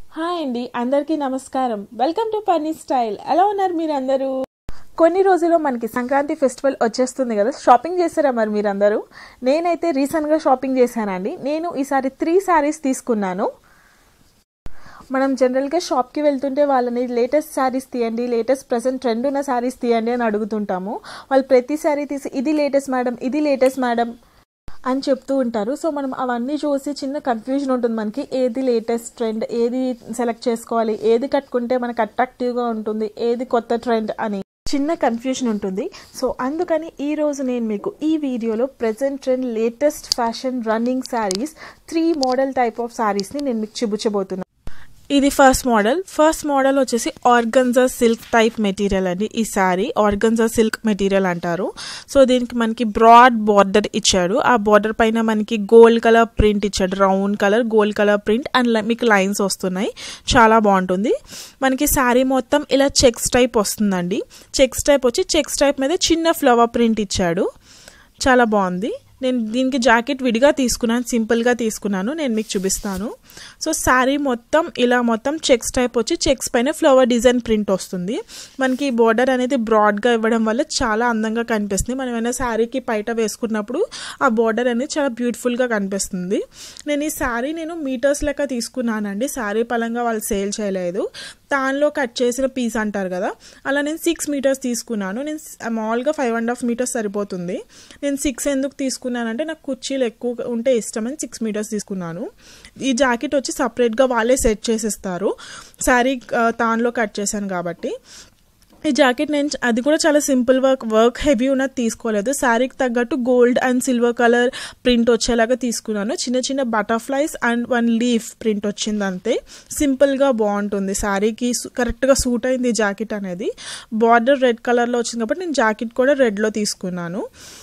hi అండి అందరికీ నమస్కారం వెల్కమ్ టు పన్నీ స్టైల్ ఎలా ఉన్నారు మీరు అందరూ కొన్ని రోజుల్లో మనకి సంక్రాంతి ఫెస్టివల్ వచ్చేస్తుంది కదా షాపింగ్ చేస్తారా మరి మీరందరూ నేనైతే రీసెంట్గా షాపింగ్ చేశానండి నేను ఈసారి త్రీ శారీస్ తీసుకున్నాను మనం జనరల్గా షాప్కి వెళ్తుంటే వాళ్ళని లేటెస్ట్ శారీస్ తీయండి లేటెస్ట్ ప్రజెంట్ ట్రెండ్ ఉన్న శారీస్ తీయండి అని అడుగుతుంటాము వాళ్ళు ప్రతి శారీ తీసి ఇది లేటెస్ట్ మేడం ఇది లేటెస్ట్ మేడం అని చెప్తూ ఉంటారు సో మనం అవన్నీ చూసి చిన్న కన్ఫ్యూజన్ ఉంటుంది మనకి ఏది లేటెస్ట్ ట్రెండ్ ఏది సెలెక్ట్ చేసుకోవాలి ఏది కట్టుకుంటే మనకు అట్రాక్టివ్గా ఉంటుంది ఏది కొత్త ట్రెండ్ అని చిన్న కన్ఫ్యూజన్ ఉంటుంది సో అందుకని ఈ రోజు నేను మీకు ఈ వీడియోలో present trend latest fashion running sarees three model type of శారీస్ని నేను మీకు చూపించబోతున్నాను ఇది ఫస్ట్ మోడల్ ఫస్ట్ మోడల్ వచ్చేసి ఆర్గన్జా సిల్క్ టైప్ మెటీరియల్ అండి ఈ శారీ ఆర్గన్జా సిల్క్ మెటీరియల్ అంటారు సో దీనికి మనకి బ్రాడ్ బార్డర్ ఇచ్చాడు ఆ బార్డర్ పైన మనకి గోల్డ్ కలర్ ప్రింట్ ఇచ్చాడు round colour gold colour print and మీకు లైన్స్ వస్తున్నాయి చాలా బాగుంటుంది మనకి శారీ మొత్తం ఇలా చెక్స్ టైప్ వస్తుందండి చెక్స్ టైప్ వచ్చి చెక్స్ టైప్ మీద చిన్న ఫ్లవర్ ప్రింట్ ఇచ్చాడు చాలా బాగుంది నేను దీనికి జాకెట్ విడిగా తీసుకున్నాను సింపుల్గా తీసుకున్నాను నేను మీకు చూపిస్తాను సో శారీ మొత్తం ఇలా మొత్తం చెక్స్ టైప్ వచ్చి చెక్స్ పైన ఫ్లవర్ డిజైన్ ప్రింట్ వస్తుంది మనకి ఈ బోర్డర్ అనేది బ్రాడ్గా ఇవ్వడం వల్ల చాలా అందంగా కనిపిస్తుంది మనం ఏమైనా శారీకి పైట వేసుకున్నప్పుడు ఆ బోర్డర్ అనేది చాలా బ్యూటిఫుల్గా కనిపిస్తుంది నేను ఈ శారీ నేను మీటర్స్ లెక్క తీసుకున్నానండి శారీ పరంగా వాళ్ళు సేల్ చేయలేదు దానిలో కట్ చేసిన పీస్ అంటారు కదా అలా నేను సిక్స్ మీటర్స్ తీసుకున్నాను నేను మామూలుగా ఫైవ్ అండ్ హాఫ్ మీటర్స్ సరిపోతుంది నేను సిక్స్ ఎందుకు తీసుకున్నానంటే నాకు కుర్చీలు ఎక్కువ ఉంటే ఇష్టమని సిక్స్ మీటర్స్ తీసుకున్నాను ఈ జాకెట్ వచ్చి సపరేట్గా వాళ్ళే సెట్ చేసిస్తారు శారీ తాన్లో కట్ చేశాను కాబట్టి ఈ జాకెట్ నేను అది కూడా చాలా సింపుల్ వర్క్ వర్క్ హెవీ ఉన్నది తీసుకోలేదు శారీకి తగ్గట్టు gold and silver colour print వచ్చేలాగా తీసుకున్నాను చిన్న చిన్న butterflies and one leaf print వచ్చింది అంతే సింపుల్గా బాగుంటుంది శారీకి కరెక్ట్గా సూట్ అయింది ఈ జాకెట్ అనేది బార్డర్ రెడ్ కలర్లో వచ్చింది కాబట్టి నేను జాకెట్ కూడా రెడ్లో తీసుకున్నాను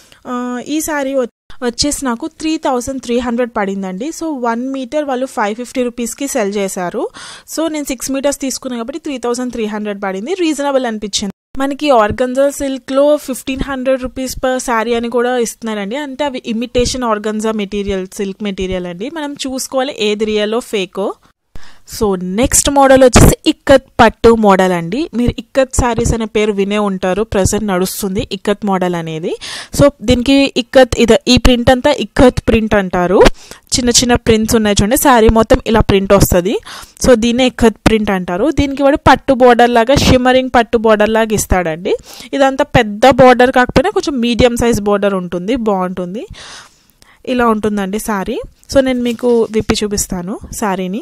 ఈ శారీ వచ్చేసి నాకు త్రీ థౌజండ్ త్రీ హండ్రెడ్ పడిందండి సో వన్ మీటర్ వాళ్ళు ఫైవ్ ఫిఫ్టీ రూపీస్కి సెల్ చేశారు సో నేను సిక్స్ మీటర్స్ తీసుకున్నాను కాబట్టి త్రీ థౌజండ్ త్రీ హండ్రెడ్ పడింది రీజనబుల్ అనిపించింది మనకి ఆర్గన్జా సిల్క్లో fifteen hundred rupees per sari అని కూడా ఇస్తున్నారండి అంటే అవి imitation organza material silk material అండి మనం చూసుకోవాలి ఏది రియలో ఫేకో సో నెక్స్ట్ మోడల్ వచ్చేసి ఇక్కత్ పట్టు మోడల్ అండి మీరు ఇక్కత్ శారీస్ అనే పేరు వినే ఉంటారు ప్రజెంట్ నడుస్తుంది ఇక్కత్ మోడల్ అనేది సో దీనికి ఇక్కత్ ఇది ఈ ప్రింట్ అంతా ఇక్కత్ ప్రింట్ అంటారు చిన్న చిన్న ప్రింట్స్ ఉన్నాయి చూడండి శారీ మొత్తం ఇలా ప్రింట్ వస్తుంది సో దీన్నే ఇక్కత్ ప్రింట్ అంటారు దీనికి వాడు పట్టు బోర్డర్ లాగా షిమ్మరింగ్ పట్టు బోర్డర్ లాగా ఇస్తాడండి ఇదంతా పెద్ద బోర్డర్ కాకపోయినా కొంచెం మీడియం సైజ్ బోర్డర్ ఉంటుంది బాగుంటుంది ఇలా ఉంటుందండి శారీ సో నేను మీకు విప్పి చూపిస్తాను శారీని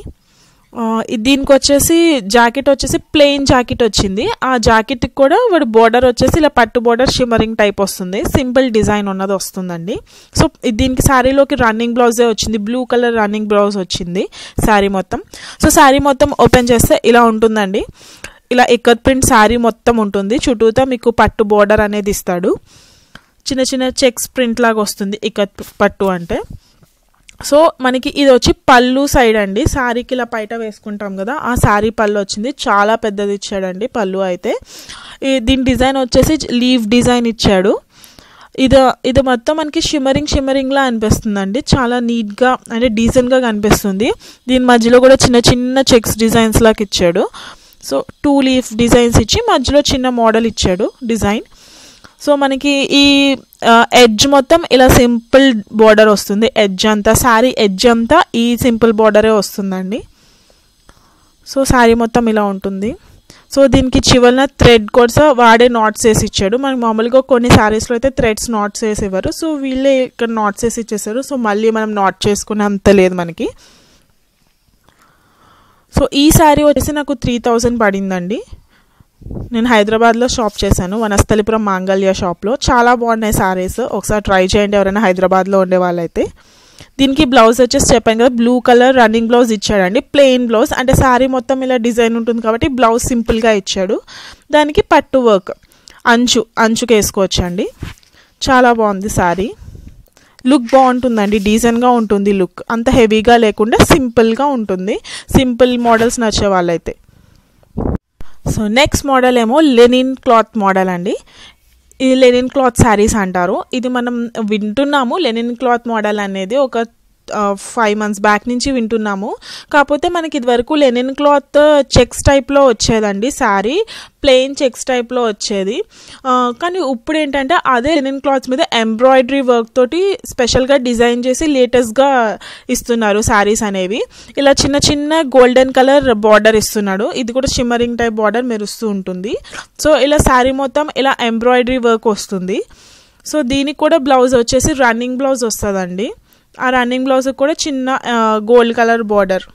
దీనికి వచ్చేసి జాకెట్ వచ్చేసి ప్లెయిన్ జాకెట్ వచ్చింది ఆ జాకెట్కి కూడా వాడు బోర్డర్ వచ్చేసి ఇలా పట్టు బోర్డర్ షిమరింగ్ టైప్ వస్తుంది సింపుల్ డిజైన్ ఉన్నది వస్తుందండి సో దీనికి శారీలోకి రన్నింగ్ బ్లౌజే వచ్చింది బ్లూ కలర్ రన్నింగ్ బ్లౌజ్ వచ్చింది శారీ మొత్తం సో శారీ మొత్తం ఓపెన్ చేస్తే ఇలా ఉంటుందండి ఇలా ఎక్కత్ ప్రింట్ శారీ మొత్తం ఉంటుంది చుట్టూతో మీకు పట్టు బోర్డర్ అనేది ఇస్తాడు చిన్న చిన్న చెక్స్ ప్రింట్ లాగా వస్తుంది ఇక్కత్ పట్టు అంటే సో మనకి ఇది వచ్చి పళ్ళు సైడ్ అండి శారీకి ఇలా బయట వేసుకుంటాం కదా ఆ శారీ పళ్ళు వచ్చింది చాలా పెద్దది ఇచ్చాడండి పళ్ళు అయితే దీని డిజైన్ వచ్చేసి లీవ్ డిజైన్ ఇచ్చాడు ఇది ఇది మొత్తం మనకి షిమరింగ్ షిమరింగ్లా అనిపిస్తుందండి చాలా నీట్గా అంటే డీసెంట్గా కనిపిస్తుంది దీని మధ్యలో కూడా చిన్న చిన్న చెక్స్ డిజైన్స్ లాగా ఇచ్చాడు సో టూ లీఫ్ డిజైన్స్ ఇచ్చి మధ్యలో చిన్న మోడల్ ఇచ్చాడు డిజైన్ సో మనకి ఈ ఎడ్జ్ మొత్తం ఇలా సింపుల్ బార్డర్ వస్తుంది ఎడ్జ్ అంతా శారీ ఎడ్జ్ అంతా ఈ సింపుల్ బార్డరే వస్తుందండి సో శారీ మొత్తం ఇలా ఉంటుంది సో దీనికి చివరిన థ్రెడ్ కూడా వాడే నాట్స్ వేసి ఇచ్చాడు మనకి మామూలుగా కొన్ని శారీస్లో అయితే థ్రెడ్స్ నాట్స్ వేసి ఇవ్వరు సో వీళ్ళే ఇక్కడ నాట్స్ వేసి ఇచ్చేసారు సో మళ్ళీ మనం నాట్ చేసుకునే అంత లేదు మనకి సో ఈ శారీ వచ్చేసి నాకు త్రీ థౌజండ్ పడిందండి నేను హైదరాబాద్లో షాప్ చేశాను వనస్థలిపురం మాంగళ్య షాప్లో చాలా బాగున్నాయి సారీస్ ఒకసారి ట్రై చేయండి ఎవరైనా హైదరాబాద్లో ఉండే వాళ్ళైతే దీనికి బ్లౌజ్ వచ్చేసి చెప్పాను కదా బ్లూ కలర్ రన్నింగ్ బ్లౌజ్ ఇచ్చాడండి ప్లెయిన్ బ్లౌజ్ అంటే శారీ మొత్తం ఇలా డిజైన్ ఉంటుంది కాబట్టి బ్లౌజ్ సింపుల్గా ఇచ్చాడు దానికి పట్టు వర్క్ అంచు అంచుకి వేసుకోవచ్చండి చాలా బాగుంది శారీ లుక్ బాగుంటుందండి డీసెంట్గా ఉంటుంది లుక్ అంత హెవీగా లేకుండా సింపుల్గా ఉంటుంది సింపుల్ మోడల్స్ నచ్చే వాళ్ళైతే సో నెక్స్ట్ మోడల్ ఏమో లెనిన్ క్లాత్ మోడల్ అండి ఇది లెనిన్ క్లాత్ శారీస్ అంటారు ఇది మనం వింటున్నాము లెనిన్ క్లాత్ మోడల్ అనేది ఒక ఫైవ్ మంత్స్ బ్యాక్ నుంచి వింటున్నాము కాకపోతే మనకి ఇదివరకు లెనిన్ క్లాత్ చెక్స్ టైప్లో వచ్చేదండి శారీ ప్లెయిన్ చెక్స్ టైప్లో వచ్చేది ఆ, కానీ ఇప్పుడు ఏంటంటే అదే లెనిన్ క్లాత్స్ మీద ఎంబ్రాయిడరీ వర్క్ తోటి స్పెషల్గా డిజైన్ చేసి లేటెస్ట్గా ఇస్తున్నారు శారీస్ అనేవి ఇలా చిన్న చిన్న గోల్డెన్ కలర్ బార్డర్ ఇస్తున్నాడు ఇది కూడా షిమ్మరింగ్ టైప్ బార్డర్ మెరుస్తూ ఉంటుంది సో ఇలా శారీ మొత్తం ఇలా ఎంబ్రాయిడరీ వర్క్ వస్తుంది సో దీనికి కూడా బ్లౌజ్ వచ్చేసి రన్నింగ్ బ్లౌజ్ వస్తుందండి ఆ రన్నింగ్ బ్లౌజ్ కూడా చిన్న gold colour border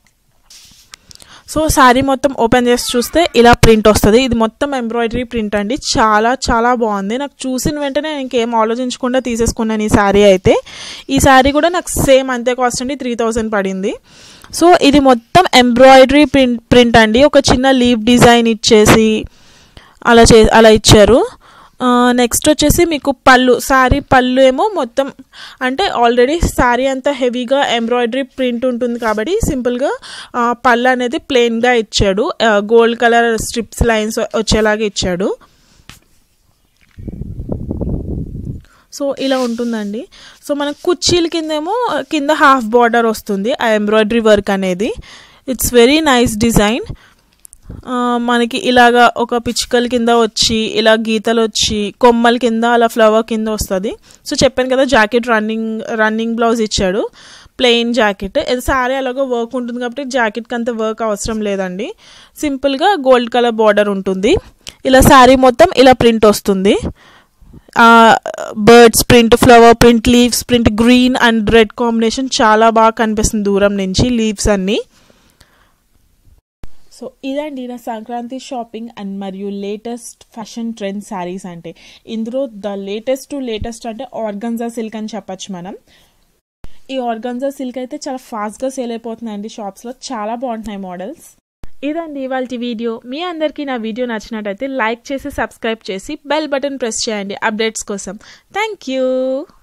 so sari మొత్తం ఓపెన్ చేసి చూస్తే ఇలా ప్రింట్ వస్తుంది ఇది మొత్తం ఎంబ్రాయిడరీ ప్రింట్ అండి చాలా చాలా బాగుంది నాకు చూసిన వెంటనే నేను ఇంకేం ఆలోచించకుండా తీసేసుకున్నాను ఈ శారీ అయితే ఈ శారీ కూడా నాకు సేమ్ అంతే కాస్ట్ అండి త్రీ థౌజండ్ పడింది సో ఇది మొత్తం ఎంబ్రాయిడరీ ప్రింట్ ప్రింట్ అండి ఒక చిన్న లీవ్ డిజైన్ ఇచ్చేసి అలా చే అలా ఇచ్చారు నెక్స్ట్ వచ్చేసి మీకు పళ్ళు శారీ పళ్ళు ఏమో మొత్తం అంటే ఆల్రెడీ శారీ అంతా హెవీగా ఎంబ్రాయిడరీ ప్రింట్ ఉంటుంది కాబట్టి సింపుల్గా పళ్ళు అనేది ప్లెయిన్గా ఇచ్చాడు గోల్డ్ కలర్ స్ట్రిప్స్ లైన్స్ వచ్చేలాగా ఇచ్చాడు సో ఇలా ఉంటుందండి సో మనకు కుర్చీల కిందేమో కింద హాఫ్ బార్డర్ వస్తుంది ఆ ఎంబ్రాయిడరీ వర్క్ అనేది ఇట్స్ వెరీ నైస్ డిజైన్ మనకి ఇలాగా ఒక పిచ్చుకల కింద వచ్చి ఇలా గీతలు వచ్చి కొమ్మల కింద అలా ఫ్లవర్ కింద వస్తుంది సో చెప్పాను కదా జాకెట్ రన్నింగ్ రన్నింగ్ బ్లౌజ్ ఇచ్చాడు ప్లెయిన్ జాకెట్ ఇది సారీ అలాగో వర్క్ ఉంటుంది కాబట్టి జాకెట్కి అంత వర్క్ అవసరం లేదండి సింపుల్గా గోల్డ్ కలర్ బార్డర్ ఉంటుంది ఇలా శారీ మొత్తం ఇలా ప్రింట్ వస్తుంది birds print flower print leaves print green and red combination చాలా బాగా కనిపిస్తుంది దూరం నుంచి లీవ్స్ అన్నీ సో ఇదండి నా సంక్రాంతి షాపింగ్ అండ్ మరియు లేటెస్ట్ ఫ్యాషన్ ట్రెండ్ శారీస్ అంటే ఇందులో ద లేటెస్ట్ టు లేటెస్ట్ అంటే ఆర్గన్జా సిల్క్ అని చెప్పచ్చు మనం ఈ ఆర్గన్జా సిల్క్ అయితే చాలా ఫాస్ట్గా సేల్ అయిపోతుందండి షాప్స్లో చాలా బాగుంటున్నాయి మోడల్స్ ఇదండి ఇవాళ వీడియో మీ అందరికీ నా వీడియో నచ్చినట్టయితే లైక్ చేసి సబ్స్క్రైబ్ చేసి బెల్ బటన్ ప్రెస్ చేయండి అప్డేట్స్ కోసం థ్యాంక్ యూ